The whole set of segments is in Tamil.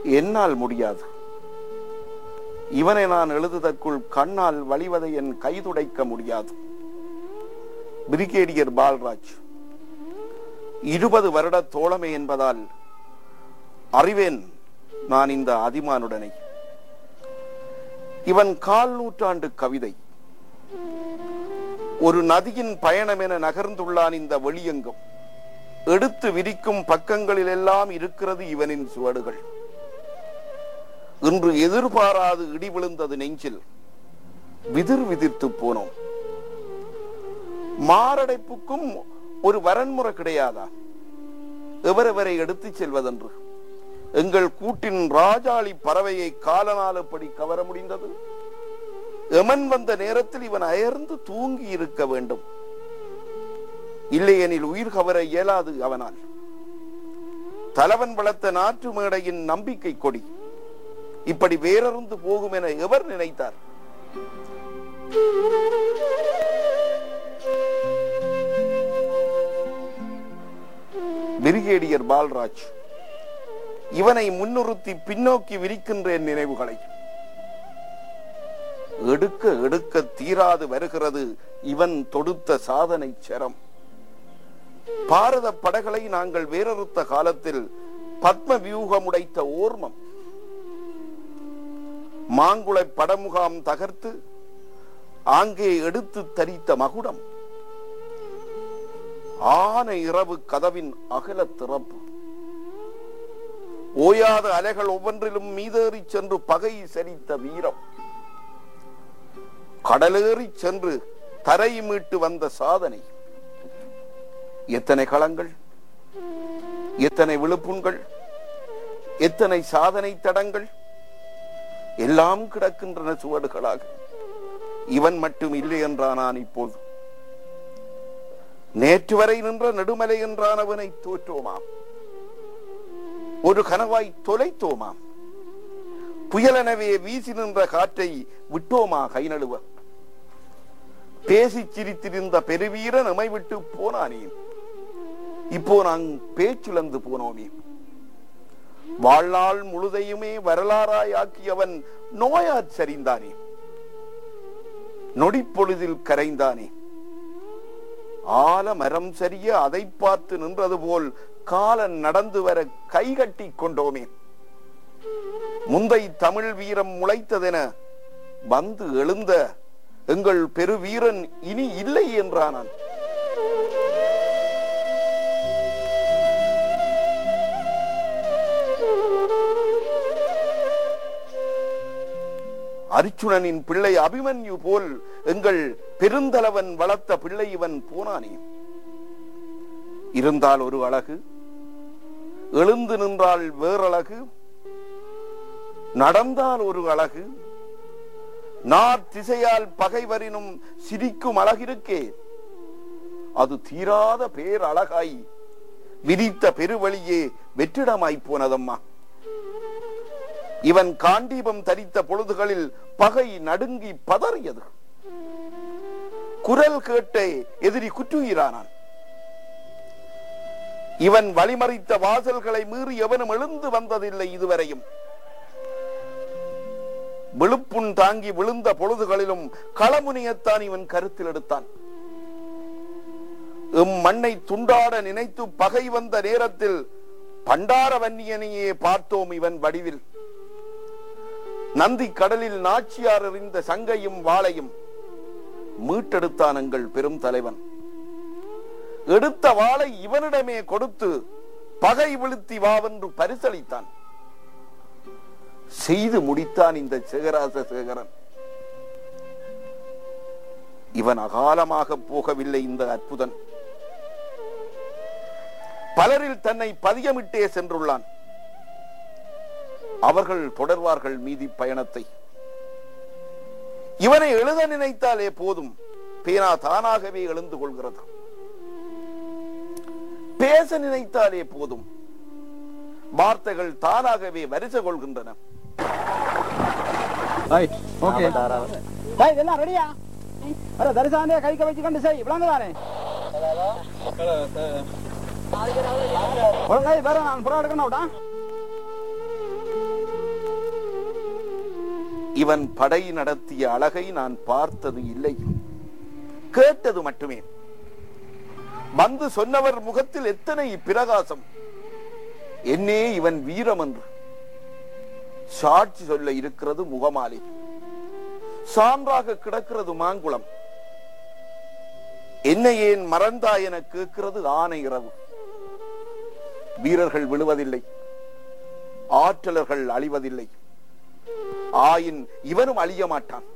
என்னால் முடியாது இவனை நான் எழுதுதற்குள் கண்ணால் வழிவதை என் கைதுடைக்க முடியாது பிரிகேடியர் பால்ராஜ் இருபது வருட தோழமை என்பதால் அறிவேன் நான் இந்த அதிமானுடனை இவன் கால் நூற்றாண்டு கவிதை ஒரு நதியின் பயணம் என நகர்ந்துள்ளான் இந்த வெளியெங்கும் எடுத்து விரிக்கும் பக்கங்களில் எல்லாம் இருக்கிறது இவனின் சுவடுகள் இன்று எதிர்பாராது இடி விழுந்தது நெஞ்சில் விதிர் விதிர்த்து போனோம் மாரடைப்புக்கும் ஒரு வரன்முறை கிடையாதா எவரெவரை எடுத்துச் செல்வதென்று எங்கள் கூட்டின் ராஜாளி பறவையை காலனாலப்படி கவர முடிந்தது எமன் வந்த நேரத்தில் இவன் அயர்ந்து தூங்கி இருக்க வேண்டும் இல்லையெனில் உயிர் கவர இயலாது அவனால் தலைவன் வளர்த்த நாற்று மேடையின் நம்பிக்கை கொடி இப்படி வேறறுந்து போகும் என எவர் நினைத்தார் பிரிகேடியர் பால்ராஜ் இவனை முன்னிறுத்தி பின்னோக்கி விரிக்கின்றேன் நினைவுகளை எடுக்க எடுக்க தீராது வருகிறது இவன் தொடுத்த சாதனை சரம் பாரத படைகளை நாங்கள் வேறறுத்த காலத்தில் பத்ம வியூகம் உடைத்த ஓர்மம் மாங்குளை படமுகாம் தகர்த்து ஆங்கே எடுத்து தரித்த மகுடம் ஆன இரவு கதவின் அகல திறப்பு ஓயாத அலைகள் ஒவ்வொன்றிலும் மீதேறி சென்று பகை சரித்த வீரம் கடலேறி சென்று தரை மீட்டு வந்த சாதனை எத்தனை களங்கள் எத்தனை விழுப்புண்கள் எத்தனை சாதனை தடங்கள் எல்லாம் கிடக்கின்றன சுவடுகளாக இவன் மட்டும் இல்லை என்றானான் இப்போது நேற்று வரை நின்ற நெடுமலை என்றானவனை தோற்றோமாம் ஒரு கனவாய் தொலைத்தோமாம் புயலெனவே வீசி நின்ற காற்றை விட்டோமா கை நழுவ பேசி சிரித்திருந்த பெருவீர நம்மை விட்டு போனானே இப்போ நான் பேச்சுலந்து போனோமே வாழ்நாள் முழுதையுமே வரலாறாய் ஆக்கியவன் நோயாற் சரிந்தானே நொடிப்பொழுதில் கரைந்தானே ஆல மரம் சரிய அதை பார்த்து நின்றது போல் காலன் நடந்து வர கைகட்டி கொண்டோமே முந்தை தமிழ் வீரம் முளைத்ததென வந்து எழுந்த எங்கள் பெருவீரன் இனி இல்லை என்றானான் அரிச்சுனனின் பிள்ளை அபிமன்யு போல் எங்கள் பெருந்தலைவன் வளர்த்த பிள்ளை இவன் போனானே இருந்தால் ஒரு அழகு எழுந்து நின்றால் வேறழகு நடந்தால் ஒரு அழகு நார் திசையால் பகைவரினும் சிரிக்கும் அழகிருக்கே அது தீராத பேர் அழகாய் விரித்த பெருவழியே வெற்றிடமாய் போனதம்மா இவன் காண்டீபம் தரித்த பொழுதுகளில் பகை நடுங்கி பதறியது குரல் கேட்டே எதிரி குற்றுகிறானான் இவன் வழிமறித்த வாசல்களை மீறி எவனும் எழுந்து வந்ததில்லை இதுவரையும் விழுப்புண் தாங்கி விழுந்த பொழுதுகளிலும் களமுனியத்தான் இவன் கருத்தில் எடுத்தான் எம் மண்ணை துண்டாட நினைத்து பகை வந்த நேரத்தில் பண்டார வன்னியனையே பார்த்தோம் இவன் வடிவில் நந்தி கடலில் நாச்சியார் எறிந்த சங்கையும் வாளையும் மீட்டெடுத்தான் எங்கள் பெரும் தலைவன் எடுத்த வாளை இவனிடமே கொடுத்து பகை விழுத்தி வாவென்று பரிசளித்தான் செய்து முடித்தான் இந்த சேகராச சேகரன் இவன் அகாலமாக போகவில்லை இந்த அற்புதன் பலரில் தன்னை பதியமிட்டே சென்றுள்ளான் அவர்கள் தொடர்வார்கள் மீதி பயணத்தை இவனை எழுத நினைத்தாலே போதும் பேனா தானாகவே எழுந்து கொள்கிறது பேச நினைத்தாலே போதும் வார்த்தைகள் தானாகவே வரிசை கொள்கின்றன ஓகே டேய் இதெல்லாம் ரெடியா அட தரிசானே கைக்க வச்சுக்கொண்டு செய் இவ்வளவு தானே ஒழுங்காய் வேற நான் புறா எடுக்கணும் இவன் படை நடத்திய அழகை நான் பார்த்தது இல்லை கேட்டது மட்டுமே வந்து சொன்னவர் முகத்தில் எத்தனை பிரகாசம் என்னே இவன் வீரம் என்று சாட்சி சொல்ல இருக்கிறது முகமாலை சான்றாக கிடக்கிறது மாங்குளம் என்னை ஏன் மறந்தாய் என கேட்கிறது ஆனை இரவு வீரர்கள் விழுவதில்லை ஆற்றலர்கள் அழிவதில்லை ஆயின் இவனும் அழிய மாட்டான்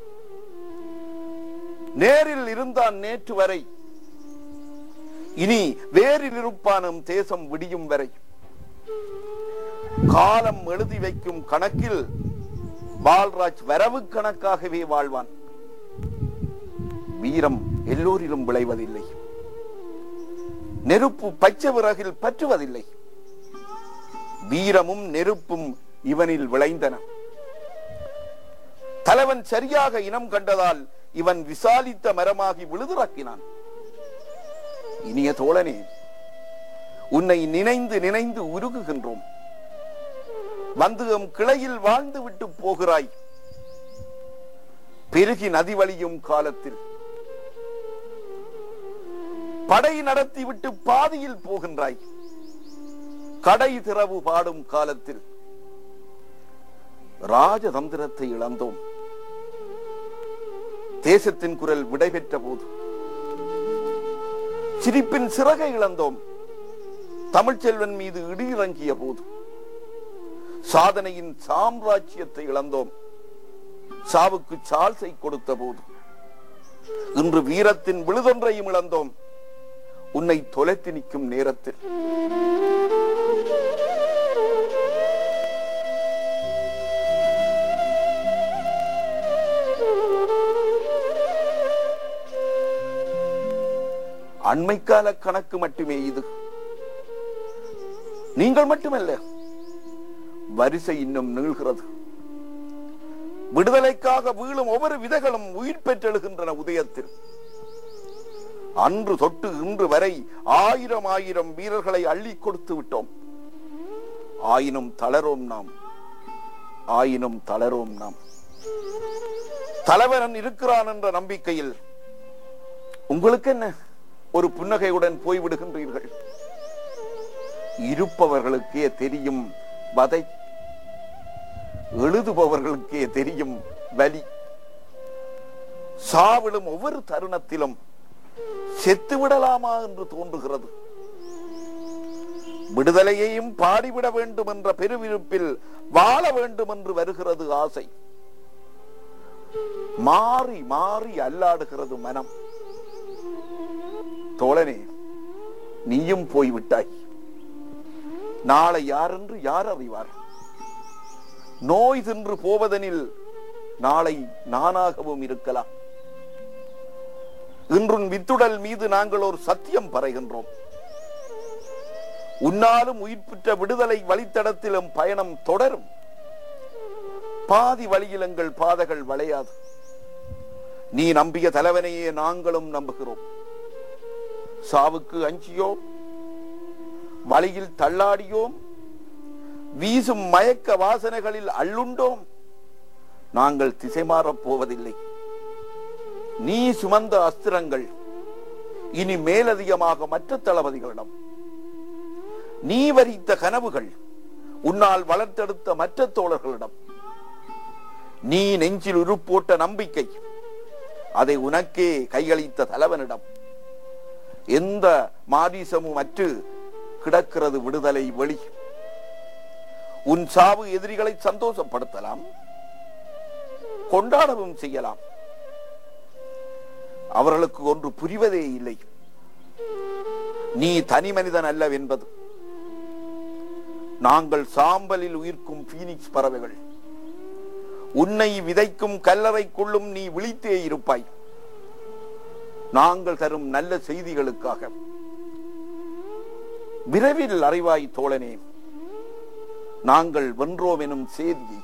நேரில் இருந்தான் நேற்று வரை இனி வேரில் இருப்பானும் தேசம் விடியும் வரை காலம் எழுதி வைக்கும் கணக்கில் பால்ராஜ் வரவு கணக்காகவே வாழ்வான் வீரம் எல்லோரிலும் விளைவதில்லை நெருப்பு பச்சை விறகில் பற்றுவதில்லை வீரமும் நெருப்பும் இவனில் விளைந்தன தலைவன் சரியாக இனம் கண்டதால் இவன் விசாலித்த மரமாகி விழுதுறக்கினான் இனிய தோழனே உன்னை நினைந்து நினைந்து உருகுகின்றோம் வந்து எம் கிளையில் வாழ்ந்து விட்டு போகிறாய் பெருகி நதி வழியும் காலத்தில் படை நடத்தி விட்டு பாதியில் போகின்றாய் கடை திறவு பாடும் காலத்தில் ராஜதந்திரத்தை இழந்தோம் தேசத்தின் குரல் விடைபெற்ற போது சிரிப்பின் சிறகை இழந்தோம் தமிழ்ச்செல்வன் மீது இடி இறங்கிய போது சாதனையின் சாம்ராஜ்யத்தை இழந்தோம் சாவுக்கு சால்சை கொடுத்த போது இன்று வீரத்தின் விழுதொன்றையும் இழந்தோம் உன்னை தொலைத்து நிற்கும் நேரத்தில் அண்மைக்கால கணக்கு மட்டுமே இது நீங்கள் மட்டுமல்ல வரிசை இன்னும் நீள்கிறது விடுதலைக்காக வீழும் ஒவ்வொரு விதைகளும் உயிர் பெற்றெழுகின்றன உதயத்தில் அன்று தொட்டு இன்று வரை ஆயிரம் ஆயிரம் வீரர்களை அள்ளி கொடுத்து விட்டோம் ஆயினும் தளரோம் நாம் ஆயினும் தளரோம் நாம் தலைவன் இருக்கிறான் என்ற நம்பிக்கையில் உங்களுக்கு என்ன ஒரு புன்னகையுடன் போய்விடுகின்றீர்கள் இருப்பவர்களுக்கே தெரியும் வதை எழுதுபவர்களுக்கே தெரியும் வலி சாவிடும் ஒவ்வொரு தருணத்திலும் செத்து விடலாமா என்று தோன்றுகிறது விடுதலையையும் பாடிவிட வேண்டும் என்ற பெருவிருப்பில் வாழ வேண்டும் என்று வருகிறது ஆசை மாறி மாறி அல்லாடுகிறது மனம் தோழனே நீயும் போய்விட்டாய் நாளை யாரென்று யார் அறிவார் நோய் தின்று போவதனில் நாளை நானாகவும் இருக்கலாம் இன்றும் வித்துடல் மீது நாங்கள் ஒரு சத்தியம் பறைகின்றோம் உன்னாலும் உயிர் பெற்ற விடுதலை வழித்தடத்திலும் பயணம் தொடரும் பாதி வழியில் எங்கள் பாதைகள் வளையாது நீ நம்பிய தலைவனையே நாங்களும் நம்புகிறோம் சாவுக்கு அஞ்சியோம் வழியில் தள்ளாடியோம் வீசும் மயக்க வாசனைகளில் அள்ளுண்டோம் நாங்கள் திசை மாறப் போவதில்லை நீ சுமந்த அஸ்திரங்கள் இனி மேலதிகமாக மற்ற தளபதிகளிடம் நீ வரித்த கனவுகள் உன்னால் வளர்த்தெடுத்த மற்ற தோழர்களிடம் நீ நெஞ்சில் உருப்போட்ட நம்பிக்கை அதை உனக்கே கையளித்த தலைவனிடம் எந்த மாதீசமும் அற்று கிடக்கிறது விடுதலை வெளி உன் சாவு எதிரிகளை சந்தோஷப்படுத்தலாம் கொண்டாடவும் செய்யலாம் அவர்களுக்கு ஒன்று புரிவதே இல்லை நீ தனி மனிதன் அல்லவென்பது நாங்கள் சாம்பலில் உயிர்க்கும் பீனிக்ஸ் பறவைகள் உன்னை விதைக்கும் கல்லறைக்குள்ளும் நீ விழித்தே இருப்பாய் நாங்கள் தரும் நல்ல செய்திகளுக்காக விரைவில் அறிவாய் தோழனே நாங்கள் வென்றோம் எனும் செய்தியை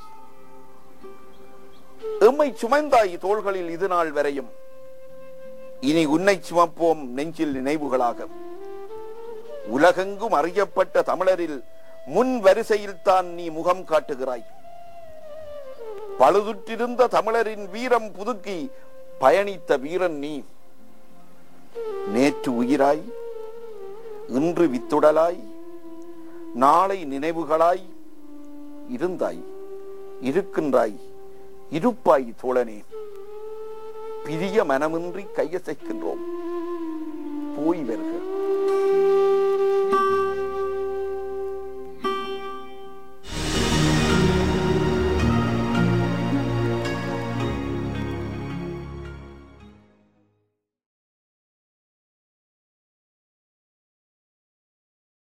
எம்மை சுமந்தாய் தோள்களில் இது நாள் வரையும் இனி உன்னை சுமப்போம் நெஞ்சில் நினைவுகளாக உலகெங்கும் அறியப்பட்ட தமிழரில் முன் வரிசையில் தான் நீ முகம் காட்டுகிறாய் பழுதுற்றிருந்த தமிழரின் வீரம் புதுக்கி பயணித்த வீரன் நீ நேற்று உயிராய் இன்று வித்துடலாய் நாளை நினைவுகளாய் இருந்தாய் இருக்கின்றாய் இருப்பாய் தோழனே பிரிய மனமின்றி கையசைக்கின்றோம் போய் வருக